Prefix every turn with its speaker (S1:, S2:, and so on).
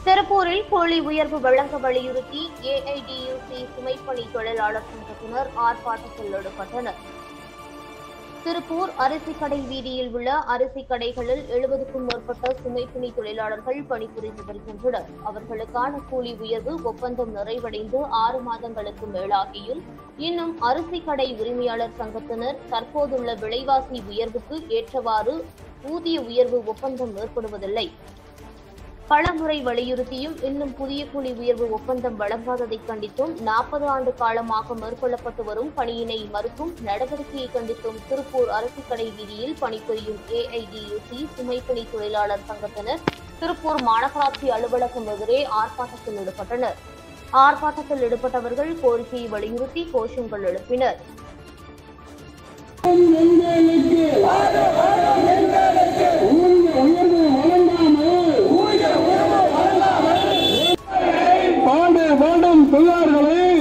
S1: திருப்பூரில் கூலி உயர்வு வழங்க வலியுறுத்தி ஏஐடியூசி சுமைப்பணி தொழிலாளர் சங்கத்தினர் ஆர்ப்பாட்டத்தில் ஈடுபட்டனர் திருப்பூர் அரிசி கடை வீதியில் உள்ள அரிசி கடைகளில் எழுபதுக்கும் மேற்பட்ட சுமைப்பணி தொழிலாளர்கள் பணிபுரிந்து வருகின்றனர் அவர்களுக்கான கூலி உயர்வு ஒப்பந்தம் நிறைவடைந்து ஆறு மாதங்களுக்கு மேலாகியும் இன்னும் அரிசி கடை உரிமையாளர் சங்கத்தினர் தற்போதுள்ள விலைவாசி உயர்வுக்கு ஏற்றவாறு ஊதிய உயர்வு ஒப்பந்தம் ஏற்படுவதில்லை பலமுறை வலியுறுத்தியும் இன்னும் புதிய கூலி உயர்வு ஒப்பந்தம் வழங்காததை கண்டித்தும் நாற்பது ஆண்டு காலமாக மேற்கொள்ளப்பட்டு வரும் பணியினை மறுக்கும் நடவடிக்கையை கண்டித்தும் திருப்பூர் அரசு கடை வீதியில் பணிபுரியும் ஏஐடியூசி சுமைப்பணி தொழிலாளர் சங்கத்தினர் திருப்பூர் மாநகராட்சி அலுவலகம் எதிரே ஆர்ப்பாட்டத்தில் ஈடுபட்டனர் ஆர்ப்பாட்டத்தில் ஈடுபட்டவர்கள் கோரிக்கையை வலியுறுத்தி கோஷங்கள் எழுப்பினர்
S2: எங்களுக்கு ஊதிய உயர்வு வழங்காமல் பாடுபடும் தொழிலாளர்களை